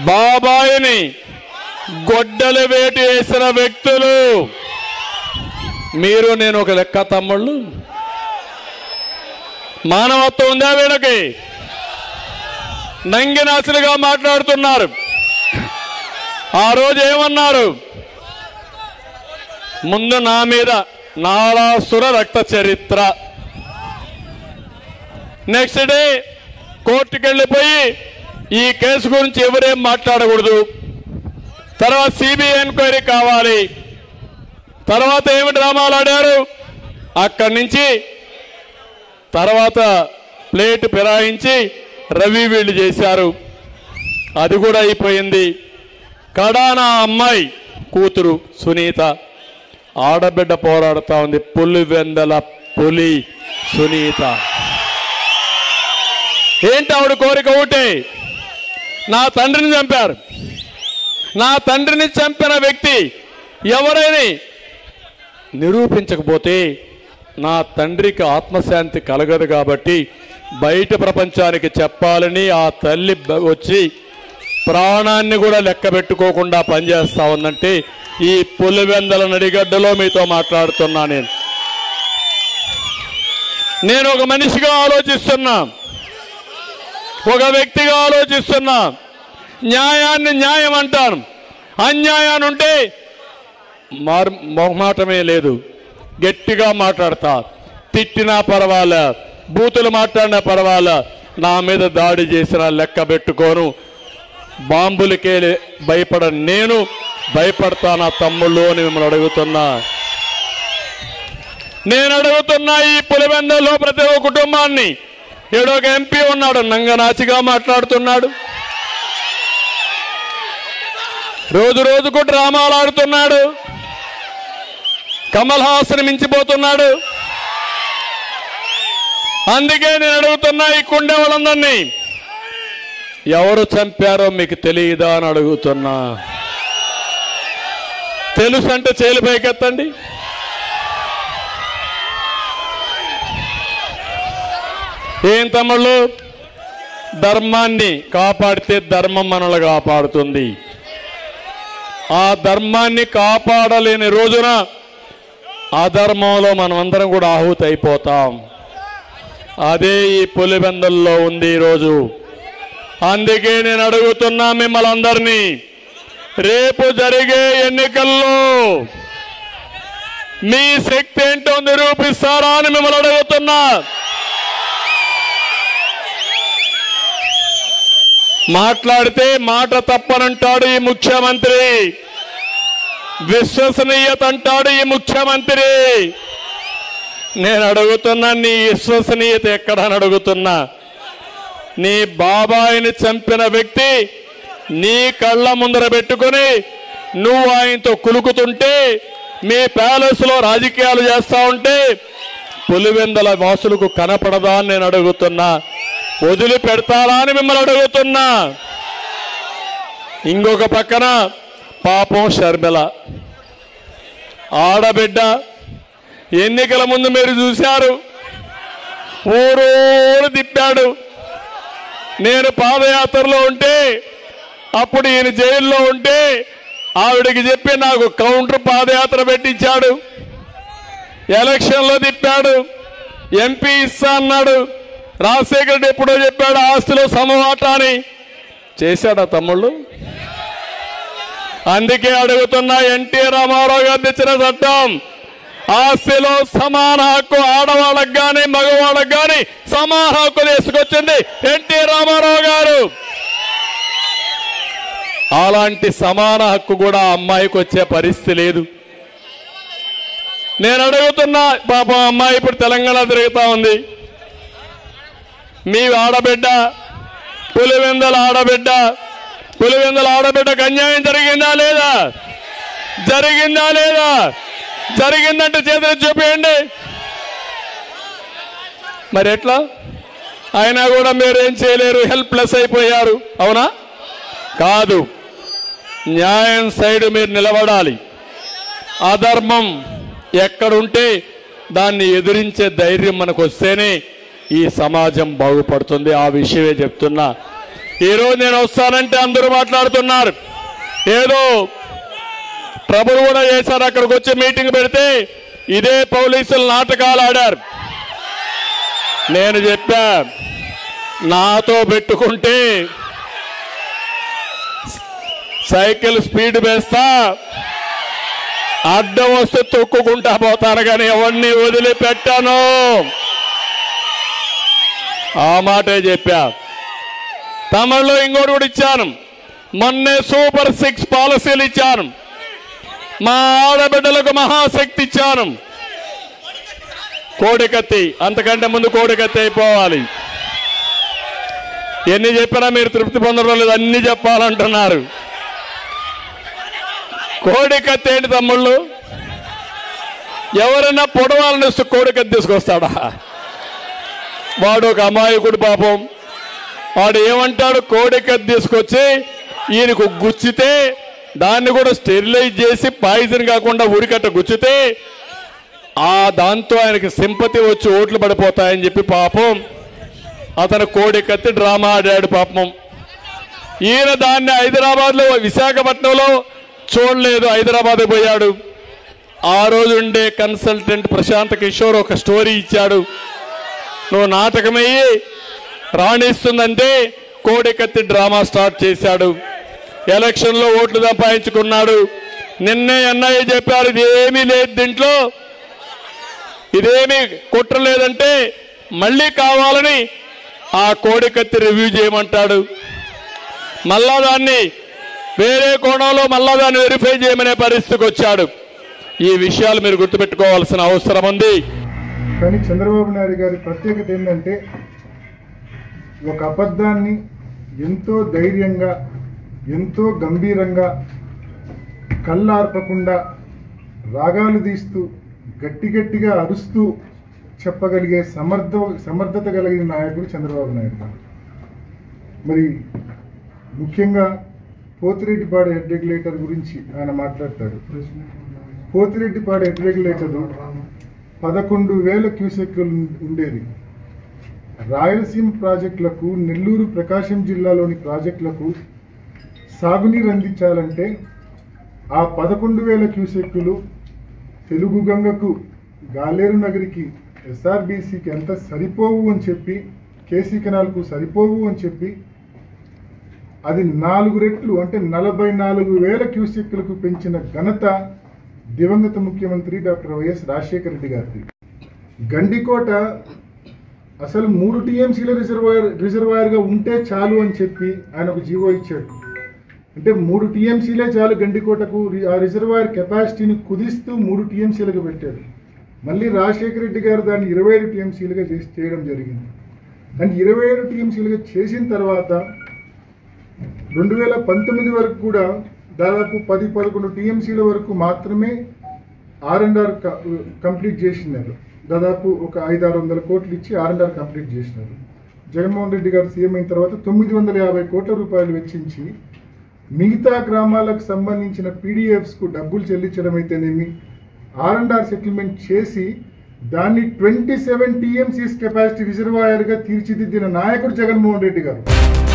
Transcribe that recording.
బాబాయిని గొడ్డలు వేటి వేసిన వ్యక్తులు మీరు నేను ఒక లెక్క తమ్ముళ్ళు మానవత్వం ఉందా వీళ్ళకి నంగినాసులుగా మాట్లాడుతున్నారు ఆ రోజు ఏమన్నారు ముందు నా మీద నారాసుర రక్త చరిత్ర నెక్స్ట్ డే కోర్టుకి వెళ్ళిపోయి ఈ కేసు గురించి ఎవరేం మాట్లాడకూడదు తర్వాత సిబిఐ ఎంక్వైరీ కావాలి తర్వాత ఏమి డ్రామాలు ఆడారు అక్కడి నుంచి తర్వాత ప్లేట్ ఫిరాయించి రవి వీళ్ళు చేశారు అది కూడా అయిపోయింది కడానా అమ్మాయి కూతురు సునీత ఆడబిడ్డ పోరాడుతా ఉంది పులి వెందల పులి సునీత ఏంటి ఆవిడ కోరిక ఒకటే నా తండ్రిని చంపారు నా తండ్రిని చంపిన వ్యక్తి ఎవరైనా నిరూపించకపోతే నా తండ్రికి ఆత్మశాంతి కలగదు కాబట్టి బయట ప్రపంచానికి చెప్పాలని ఆ తల్లి బ- వచ్చి ప్రాణాన్ని కూడా లెక్క పెట్టుకోకుండా పనిచేస్తా ఉందంటే ఈ పులివెందల నడిగడ్డలో మీతో మాట్లాడుతున్నా నేను నేను ఒక మనిషిగా ఆలోచిస్తున్నా ఒక వ్యక్తిగా ఆలోచిస్తున్నా న్యాయాన్ని న్యాయం అంటాను అన్యాయాన్ని ఉంటే మారు మొహమాటమే లేదు గట్టిగా మాట్లాడతా తిట్టినా పర్వాలే బూతులు మాట్లాడినా పర్వాలే నా మీద దాడి చేసిన లెక్క పెట్టుకోను బాంబులకే భయపడ నేను భయపడతా నా తమ్ముళ్ళు అని మిమ్మల్ని అడుగుతున్నా నేను అడుగుతున్నా ఈ పులివెందల్లో ప్రతి ఒక్క కుటుంబాన్ని ఏడో ఒక ఎంపీ ఉన్నాడు నంగనాచిగా మాట్లాడుతున్నాడు రోజు రోజుకు డ్రామాలు ఆడుతున్నాడు కమల్ హాసన్ మించిపోతున్నాడు అందుకే నేను అడుగుతున్నా ఈ కుండే వాళ్ళందరినీ ఎవరు చంపారో మీకు తెలియదా అని అడుగుతున్నా తెలుసు అంటే చేలు పైకెత్తండి ఏం తమ్ముళ్ళు ధర్మాన్ని కాపాడితే ధర్మం మనల్ని కాపాడుతుంది ఆ ధర్మాన్ని కాపాడలేని రోజున అధర్మంలో మనమందరం కూడా ఆహుతి అయిపోతాం అదే ఈ పులిబెందల్లో ఉంది ఈరోజు అందుకే నేను అడుగుతున్నా మిమ్మల్ని అందరినీ రేపు జరిగే ఎన్నికల్లో మీ శక్తి ఏంటో నిరూపిస్తారా అని మిమ్మల్ని అడుగుతున్నా మాట్లాడితే మాట తప్పనంటాడు ఈ ముఖ్యమంత్రి విశ్వసనీయత అంటాడు ఈ ముఖ్యమంత్రి నేను అడుగుతున్నా నీ విశ్వసనీయత ఎక్కడని అడుగుతున్నా నీ బాబాయిని చంపిన వ్యక్తి నీ కళ్ళ ముందర పెట్టుకొని నువ్వు ఆయనతో కులుకుతుంటే మీ ప్యాలెస్ లో రాజకీయాలు చేస్తా ఉంటే పులివెందల వాసులకు కనపడదా అని నేను అడుగుతున్నా వదిలి పెడతారా అని మిమ్మల్ని అడుగుతున్నా ఇంకొక పక్కన పాపం షర్మిల ఆడబిడ్డ ఎన్నికల ముందు మీరు చూశారు ఊరూరు తిప్పాడు నేను పాదయాత్రలో ఉంటే అప్పుడు ఈయన జైల్లో ఉంటే ఆవిడకి చెప్పి నాకు కౌంటర్ పాదయాత్ర పెట్టించాడు ఎలక్షన్లో తిప్పాడు ఎంపీ ఇస్తా అన్నాడు రాజశేఖర రెడ్డి ఎప్పుడో చెప్పాడు ఆస్తిలో సమవాటా అని చేశాడా తమ్ముళ్ళు అందుకే అడుగుతున్నా ఎన్టీ రామారావు గారు తెచ్చిన చట్టం ఆస్తిలో సమాన హక్కు ఆడవాళ్ళకు గాని మగవాళ్ళకు గాని సమాన హక్కు తీసుకొచ్చింది ఎన్టీ రామారావు గారు అలాంటి సమాన హక్కు కూడా ఆ అమ్మాయికి వచ్చే పరిస్థితి లేదు నేను అడుగుతున్నా పాపం అమ్మాయి ఇప్పుడు తెలంగాణ తిరుగుతా ఉంది మీ ఆడబిడ్డ పులివెందల ఆడబిడ్డ పులివెందల ఆడబిడ్డకు అన్యాయం జరిగిందా లేదా జరిగిందా లేదా జరిగిందంటే చేతులు చూపించండి మరి ఎట్లా అయినా కూడా మీరు ఏం చేయలేరు హెల్ప్లెస్ అయిపోయారు అవునా కాదు న్యాయం సైడ్ మీరు నిలబడాలి అధర్మం ఎక్కడుంటే దాన్ని ఎదిరించే ధైర్యం మనకు వస్తేనే ఈ సమాజం బాగుపడుతుంది ఆ విషయమే చెప్తున్నా ఈరోజు నేను వస్తానంటే అందరూ మాట్లాడుతున్నారు ఏదో ప్రభులు కూడా చేశారు అక్కడికి వచ్చి మీటింగ్ పెడితే ఇదే పోలీసులు నాటకాలు ఆడారు నేను చెప్పా నాతో పెట్టుకుంటే సైకిల్ స్పీడ్ వేస్తా అడ్డం వస్తే తొక్కుకుంటా పోతాను కానీ ఎవరిని వదిలిపెట్టాను ఆ మాటే చెప్పా తమిళలో ఇంకోటి కూడా ఇచ్చాను మొన్నే సూపర్ సిక్స్ పాలసీలు ఇచ్చాను మా ఆడబిడ్డలకు మహాశక్తి ఇచ్చాను కోడికత్తి అంతకంటే ముందు కోడికత్తి అయిపోవాలి ఎన్ని చెప్పినా మీరు తృప్తి పొందడం లేదు అన్ని చెప్పాలంటున్నారు కోడికత్తి ఏంటి తమ్ముళ్ళు ఎవరైనా పొడవాలని వస్తే కోడికత్తి తీసుకొస్తాడా వాడు ఒక అమాయకుడు పాపం వాడు ఏమంటాడు కోడికత్తి తీసుకొచ్చి ఈయనకు గుచ్చితే దాన్ని కూడా స్టెరిలైజ్ చేసి పాయిజన్ కాకుండా ఉరికట్ట గుచ్చితే ఆ దాంతో ఆయనకి సింపతి వచ్చి ఓట్లు పడిపోతాయని చెప్పి పాపం అతను కోడికత్తి డ్రామా ఆడాడు పాపం ఈయన దాన్ని హైదరాబాద్లో విశాఖపట్నంలో చూడలేదు హైదరాబాద్ పోయాడు ఆ రోజు ఉండే కన్సల్టెంట్ ప్రశాంత్ కిషోర్ ఒక స్టోరీ ఇచ్చాడు నువ్వు నాటకమయ్యి రాణిస్తుందంటే కోడికత్తి డ్రామా స్టార్ట్ చేశాడు ఎలక్షన్లో ఓట్లు సంపాదించుకున్నాడు నిన్నే అన్నయ్య చెప్పారు ఇది ఏమీ లేదు దీంట్లో ఇదేమీ కుట్ర లేదంటే మళ్ళీ కావాలని ఆ కోడికత్తి రివ్యూ చేయమంటాడు మళ్ళా దాన్ని వేరే కోణంలో మళ్ళా దాన్ని వెరిఫై చేయమనే పరిస్థితికి వచ్చాడు ఈ విషయాలు మీరు గుర్తుపెట్టుకోవాల్సిన అవసరం ఉంది కానీ చంద్రబాబు నాయుడు గారి ప్రత్యేకత ఏంటంటే ఒక అబద్ధాన్ని ఎంతో ధైర్యంగా ఎంతో గంభీరంగా కళ్ళార్పకుండా రాగాలు తీస్తూ గట్టి గట్టిగా అరుస్తూ చెప్పగలిగే సమర్థ సమర్థత కలిగిన నాయకుడు చంద్రబాబు నాయుడు గారు మరి ముఖ్యంగా పోతిరెడ్డిపాడు హెడ్ రెగ్యులేటర్ గురించి ఆయన మాట్లాడతాడు పోతిరెడ్డిపాడు హెడ్ రెగ్యులేటర్ పదకొండు వేల క్యూసెక్కులు ఉండేది రాయలసీమ ప్రాజెక్టులకు నెల్లూరు ప్రకాశం జిల్లాలోని ప్రాజెక్టులకు సాగునీరు అందించాలంటే ఆ పదకొండు వేల క్యూసెక్కులు తెలుగు గంగకు గాలేరు నగరికి ఎస్ఆర్బీసీకి ఎంత సరిపోవు అని చెప్పి కేసీ కెనాల్కు సరిపోవు అని చెప్పి అది నాలుగు రెట్లు అంటే నలభై నాలుగు వేల క్యూసెక్కులకు పెంచిన ఘనత దివంగత ముఖ్యమంత్రి డాక్టర్ వైఎస్ రాజశేఖర రెడ్డి గారిది గండికోట అసలు మూడు టీఎంసీల రిజర్వాయర్ రిజర్వాయర్గా ఉంటే చాలు అని చెప్పి ఆయన ఒక జీవో ఇచ్చాడు అంటే మూడు టీఎంసీలే చాలు గండికోటకు రి- ఆ రిజర్వాయర్ కెపాసిటీని కుదిస్తూ మూడు టీఎంసీలుగా పెట్టాడు మళ్ళీ రాజశేఖర రెడ్డి గారు దాన్ని ఇరవై ఐదు టీఎంసీలుగా చేసి చేయడం జరిగింది దాన్ని ఇరవై ఏడు టీఎంసీలుగా చేసిన తర్వాత రెండు వేల పంతొమ్మిది వరకు కూడా దాదాపు పది పదకొండు టీఎంసీల వరకు మాత్రమే ఆర్ అండ్ ఆర్ కంప్లీట్ చేసినారు దాదాపు ఒక ఐదు ఆరు వందల కోట్లు ఇచ్చి ఆర్ అండ్ ఆర్ కంప్లీట్ చేసినారు జగన్మోహన్ రెడ్డి గారు సీఎం అయిన తర్వాత తొమ్మిది వందల యాభై కోట్ల రూపాయలు వెచ్చించి మిగతా గ్రామాలకు సంబంధించిన పీడిఎఫ్స్కు డబ్బులు చెల్లించడం అయితేనేమి ఆర్ అండ్ ఆర్ సెటిల్మెంట్ చేసి దాన్ని ట్వంటీ సెవెన్ టీఎంసీస్ కెపాసిటీ రిజర్వాయర్గా తీర్చిదిద్దిన నాయకుడు జగన్మోహన్ రెడ్డి గారు